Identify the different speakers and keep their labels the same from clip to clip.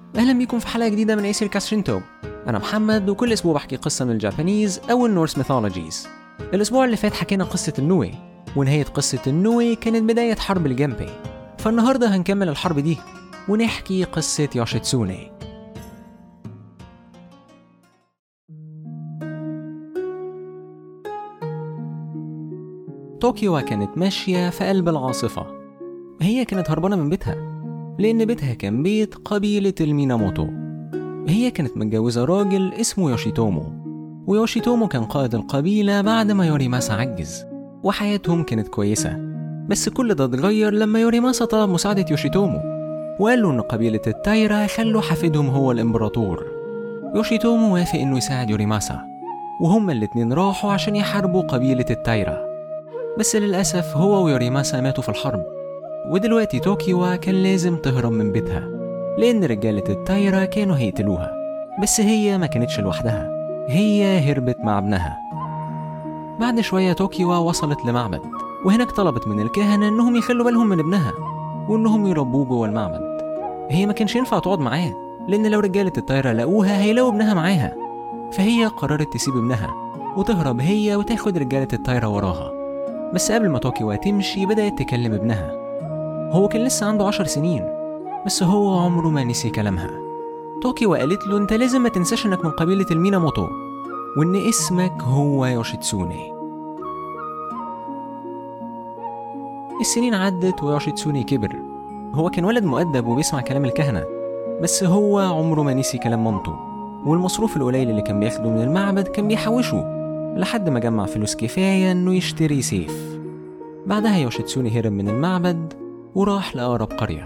Speaker 1: أهلا بيكم في حلقة جديدة من ايسير كاسرينتو أنا محمد وكل أسبوع بحكي قصة من الجابانيز أو النورس ميثولوجيز الأسبوع اللي فات حكينا قصة النوي ونهاية قصة النوي كانت بداية حرب الجنبي فالنهاردة هنكمل الحرب دي ونحكي قصة يوشيتسوني طوكيو كانت ماشية في قلب العاصفة هي كانت هربانة من بيتها لأن بيتها كان بيت قبيلة الميناموتو هي كانت متجوزة راجل اسمه يوشيتومو ويوشيتومو كان قائد القبيلة بعد ما يوريماسا عجز وحياتهم كانت كويسة بس كل ده اتغير لما يوريماسا طلب مساعدة يوشيتومو وقال له إن قبيلة التايرا خلوا حفيدهم هو الإمبراطور يوشيتومو وافق إنه يساعد يوريماسا وهما الاتنين راحوا عشان يحاربوا قبيلة التايرا بس للأسف هو ويوريماسا ماتوا في الحرب ودلوقتي طوكيو كان لازم تهرب من بيتها لأن رجالة التايرا كانوا هيقتلوها بس هي ما كانتش لوحدها هي هربت مع ابنها بعد شوية طوكيو وصلت لمعبد وهناك طلبت من الكهنة إنهم يخلوا بالهم من ابنها وإنهم يربوه جوه المعبد هي ما كانش ينفع تقعد معاه لأن لو رجالة الطايرة لقوها هيلاقوا ابنها معاها فهي قررت تسيب ابنها وتهرب هي وتاخد رجالة الطايرة وراها بس قبل ما طوكيو تمشي بدأت تكلم ابنها هو كان لسه عنده عشر سنين بس هو عمره ما نسي كلامها طوكيو قالت له انت لازم ما تنساش انك من قبيلة الميناموتو وان اسمك هو يوشيتسوني السنين عدت ويوشيتسوني كبر هو كان ولد مؤدب وبيسمع كلام الكهنة بس هو عمره ما نسي كلام مامته والمصروف القليل اللي كان بياخده من المعبد كان بيحوشه لحد ما جمع فلوس كفاية انه يشتري سيف بعدها يوشيتسوني هرب من المعبد وراح لأقرب قرية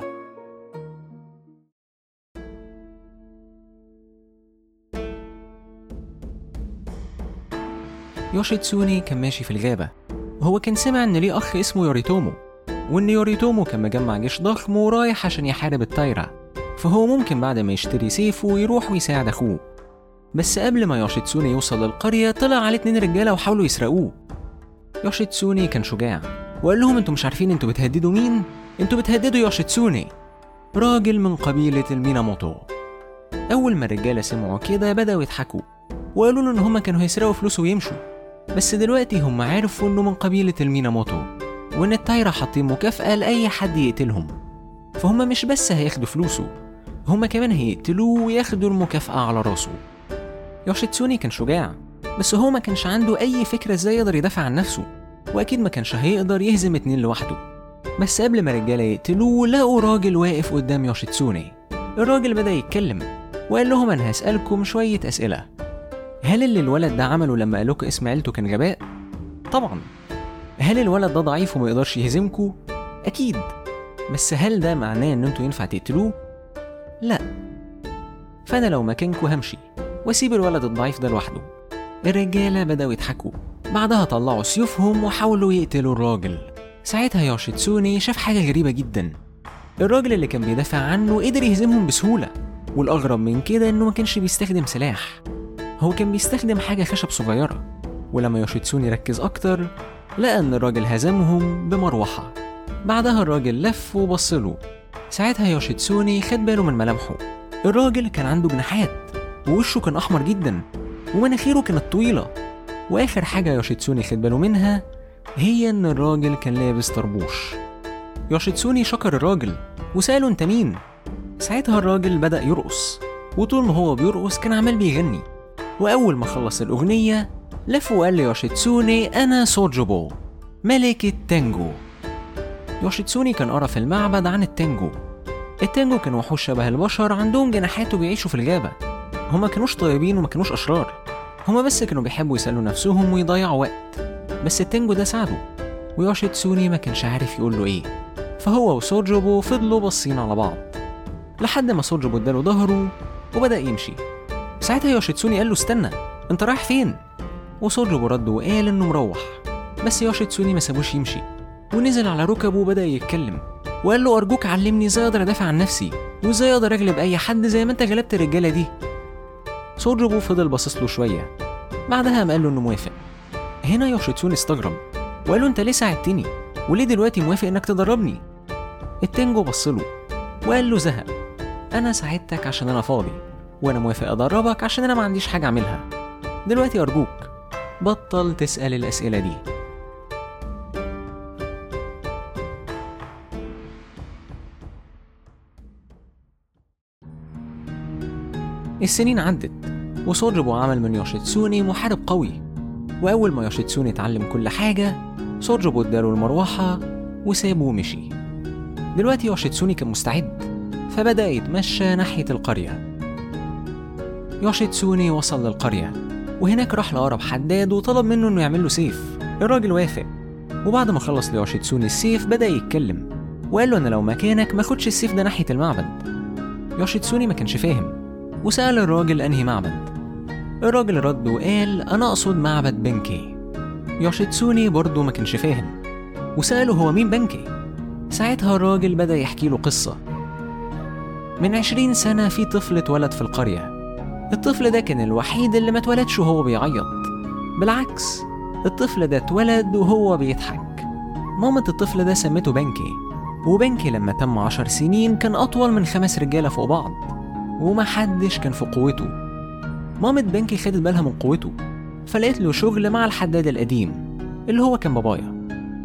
Speaker 1: يوشيتسوني كان ماشي في الغابة وهو كان سمع إن ليه أخ اسمه يوريتومو وإن يوريتومو كان مجمع جيش ضخم ورايح عشان يحارب التايرا فهو ممكن بعد ما يشتري سيفه يروح ويساعد أخوه بس قبل ما يوشيتسوني يوصل للقرية طلع عليه اتنين رجالة وحاولوا يسرقوه يوشيتسوني كان شجاع وقال لهم انتوا مش عارفين انتوا بتهددوا مين؟ انتوا بتهددوا يوشيتسوني راجل من قبيلة الميناموتو أول ما الرجالة سمعوا كده بدأوا يضحكوا وقالوا له إن هما كانوا هيسرقوا فلوسه ويمشوا بس دلوقتي هم عرفوا إنه من قبيلة الميناموتو وإن التايرا حاطين مكافأة لأي حد يقتلهم فهم مش بس هياخدوا فلوسه هما كمان هيقتلوه وياخدوا المكافأة على راسه يوشيتسوني كان شجاع بس هو ما كانش عنده أي فكرة ازاي يقدر يدافع عن نفسه وأكيد ما كانش هيقدر يهزم اتنين لوحده بس قبل ما الرجالة يقتلوه لقوا راجل واقف قدام يوشيتسوني الراجل بدأ يتكلم وقال لهم أنا هسألكم شوية أسئلة هل اللي الولد ده عمله لما قالوك اسم عيلته كان غباء؟ طبعا هل الولد ده ضعيف وما يقدرش يهزمكوا؟ أكيد بس هل ده معناه إن انتوا ينفع تقتلوه؟ لأ فأنا لو مكانكوا همشي واسيب الولد الضعيف ده لوحده الرجالة بدأوا يضحكوا بعدها طلعوا سيوفهم وحاولوا يقتلوا الراجل ساعتها يوشيتسوني شاف حاجة غريبة جدا الراجل اللي كان بيدافع عنه قدر يهزمهم بسهولة والأغرب من كده إنه ما كانش بيستخدم سلاح هو كان بيستخدم حاجة خشب صغيرة ولما يوشيتسوني ركز أكتر لقى إن الراجل هزمهم بمروحة بعدها الراجل لف وبصله ساعتها يوشيتسوني خد باله من ملامحه الراجل كان عنده جناحات ووشه كان أحمر جدا ومناخيره كانت طويلة وآخر حاجة يوشيتسوني خد باله منها هي إن الراجل كان لابس طربوش يوشيتسوني شكر الراجل وسأله أنت مين؟ ساعتها الراجل بدأ يرقص وطول ما هو بيرقص كان عمال بيغني وأول ما خلص الأغنية لف وقال ليوشيتسوني أنا سوجوبو ملك التانجو يوشيتسوني كان قرا في المعبد عن التانجو التانجو كانوا وحوش شبه البشر عندهم جناحات وبيعيشوا في الغابة هما كانوش طيبين وما كانوش أشرار هما بس كانوا بيحبوا يسألوا نفسهم ويضيعوا وقت بس التانجو ده ساعده ويوشيتسوني ما كانش عارف يقول له ايه فهو وسوجوبو فضلوا باصين على بعض لحد ما سوجوبو اداله ظهره وبدأ يمشي ساعتها يوشيتسوني قال له استنى انت رايح فين وسوجوبو رد وقال انه مروح بس يوشيتسوني ما سابوش يمشي ونزل على ركبه وبدأ يتكلم وقال له أرجوك علمني ازاي أقدر أدافع عن نفسي وازاي أقدر أغلب أي حد زي ما أنت غلبت الرجالة دي سوجوبو فضل باصص له شوية بعدها قام قال له إنه موافق هنا يوشيتسوني استغرب وقال له أنت ليه ساعدتني وليه دلوقتي موافق إنك تدربني التنجو بص له وقال له زهق أنا ساعدتك عشان أنا فاضي وأنا موافق أدربك عشان أنا ما عنديش حاجة أعملها دلوقتي أرجوك بطل تسأل الأسئلة دي السنين عدت وسوجبو عمل من يوشيتسوني محارب قوي وأول ما يوشيتسوني اتعلم كل حاجة سوجبو اداله المروحة وسابه ومشي دلوقتي يوشيتسوني كان مستعد فبدأ يتمشى ناحية القرية يوشيتسوني وصل للقرية وهناك راح لأقرب حداد وطلب منه إنه يعمل له سيف الراجل وافق وبعد ما خلص ليوشيتسوني السيف بدأ يتكلم وقال له أنا لو مكانك ما خدش السيف ده ناحية المعبد يوشيتسوني ما كانش فاهم وسأل الراجل أنهي معبد الراجل رد وقال أنا أقصد معبد بنكي يوشيتسوني برضه ما كانش فاهم وسأله هو مين بنكي ساعتها الراجل بدأ يحكي له قصة من عشرين سنة في طفل اتولد في القرية الطفل ده كان الوحيد اللي ما اتولدش وهو بيعيط بالعكس الطفل ده اتولد وهو بيضحك مامة الطفل ده سمته بنكي وبنكي لما تم عشر سنين كان أطول من خمس رجالة فوق بعض ومحدش كان في قوته مامة بنكي خدت بالها من قوته فلقيت له شغل مع الحداد القديم اللي هو كان بابايا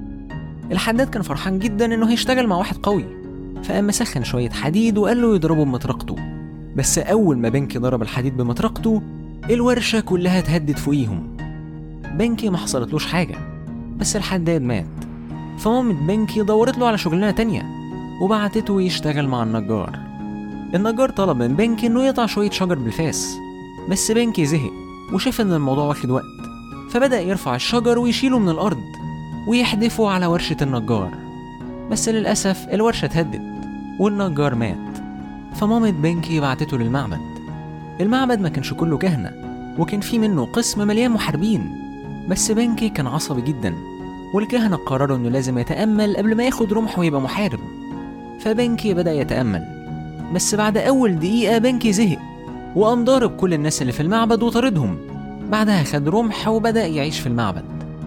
Speaker 1: الحداد كان فرحان جدا انه هيشتغل مع واحد قوي فقام مسخن شوية حديد وقال له يضربه بمطرقته بس أول ما بنكي ضرب الحديد بمطرقته الورشة كلها اتهدت فوقيهم بنكي ما حصلتلوش حاجة بس الحداد مات فمامة بنكي دورت له على شغلانة تانية وبعتته يشتغل مع النجار النجار طلب من بنكي انه يقطع شوية شجر بالفاس بس بنكي زهق وشاف ان الموضوع واخد وقت فبدأ يرفع الشجر ويشيله من الأرض ويحدفه على ورشة النجار بس للأسف الورشة اتهدت والنجار مات فمامة بنكي بعتته للمعبد المعبد ما كانش كله كهنة وكان فيه منه قسم مليان محاربين بس بنكي كان عصبي جدا والكهنة قرروا انه لازم يتأمل قبل ما ياخد رمح ويبقى محارب فبنكي بدأ يتأمل بس بعد أول دقيقة بنكي زهق وقام ضارب كل الناس اللي في المعبد وطاردهم بعدها خد رمح وبدأ يعيش في المعبد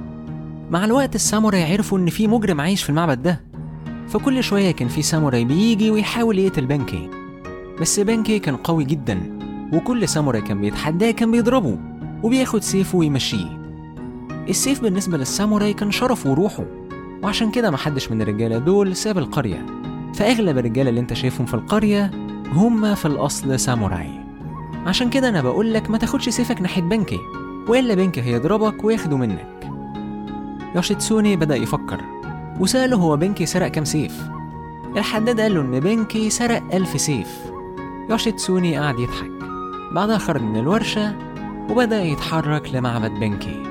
Speaker 1: مع الوقت الساموراي عرفوا إن في مجرم عايش في المعبد ده فكل شوية كان في ساموراي بيجي ويحاول يقتل بنكي بس بنكي كان قوي جدا وكل ساموراي كان بيتحداه كان بيضربه وبياخد سيفه ويمشيه السيف بالنسبة للساموراي كان شرفه وروحه وعشان كده محدش من الرجالة دول ساب القرية فأغلب الرجالة اللي انت شايفهم في القرية هم في الأصل ساموراي عشان كده أنا بقولك ما تاخدش سيفك ناحية بنكي وإلا بنكي هيضربك وياخده منك يوشيتسوني بدأ يفكر وسأله هو بنكي سرق كام سيف الحداد قال له إن بنكي سرق ألف سيف يوشيتسوني قعد يضحك بعدها خرج من الورشة وبدأ يتحرك لمعبد بنكي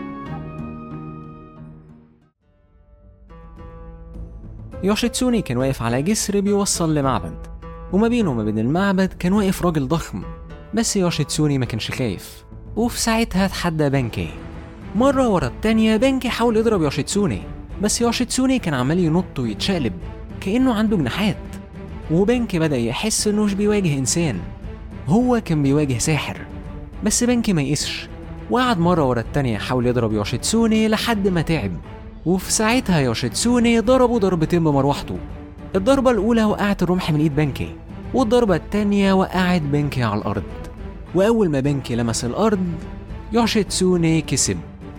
Speaker 1: يوشيتسوني كان واقف على جسر بيوصل لمعبد وما بينه وما بين المعبد كان واقف راجل ضخم بس يوشيتسوني ما كانش خايف وفي ساعتها اتحدى بنكي مرة ورا التانية بنكي حاول يضرب يوشيتسوني بس يوشيتسوني كان عمال ينط ويتشقلب كأنه عنده جناحات وبنكي بدأ يحس إنه مش بيواجه إنسان هو كان بيواجه ساحر بس بنكي ما يقسش وقعد مرة ورا التانية يحاول يضرب يوشيتسوني لحد ما تعب وفي ساعتها يوشيتسوني ضربه ضربتين بمروحته الضربة الأولى وقعت الرمح من إيد بنكي والضربة التانية وقعت بنكي على الأرض وأول ما بنكي لمس الأرض يوشيتسوني كسب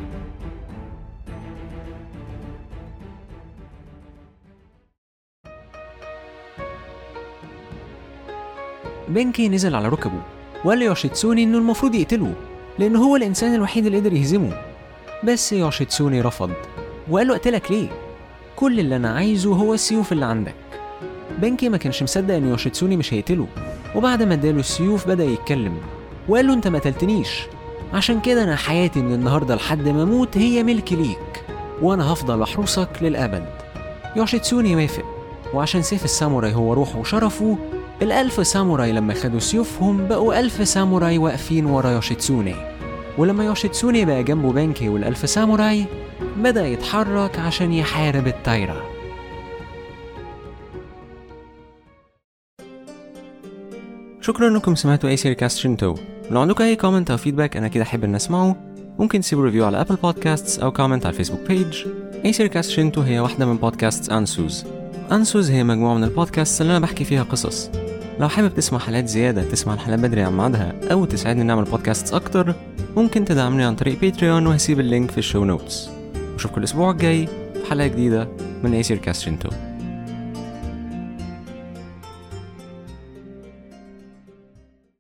Speaker 1: بنكي نزل على ركبه وقال ليوشيتسوني إنه المفروض يقتله لأن هو الإنسان الوحيد اللي قدر يهزمه بس يوشيتسوني رفض وقال له اقتلك ليه؟ كل اللي أنا عايزه هو السيوف اللي عندك بنكي ما كانش مصدق إن يوشيتسوني مش هيقتله وبعد ما اداله السيوف بدأ يتكلم وقال له أنت ما قتلتنيش عشان كده أنا حياتي من النهاردة لحد ما أموت هي ملك ليك وأنا هفضل أحرسك للأبد يوشيتسوني وافق وعشان سيف الساموراي هو روحه وشرفه الألف ساموراي لما خدوا سيوفهم بقوا ألف ساموراي واقفين ورا يوشيتسوني ولما يوشيتسوني بقى جنبه بانكي والألف ساموراي بدأ يتحرك عشان يحارب التايرا شكرا انكم سمعتوا اي سير كاست شنتو لو عندكم اي كومنت او فيدباك انا كده احب ان اسمعه ممكن تسيبوا ريفيو على ابل بودكاستس او كومنت على الفيسبوك بيج اي سير كاست شنتو هي واحده من بودكاست انسوز انسوز هي مجموعه من البودكاست اللي انا بحكي فيها قصص لو حابب تسمع حلقات زيادة تسمع الحلقات بدري عن ميعادها أو تساعدني نعمل بودكاست أكتر ممكن تدعمني عن طريق باتريون وهسيب اللينك في الشو نوتس وأشوفكم الأسبوع الجاي في حلقة جديدة من أيسير كاسترينتو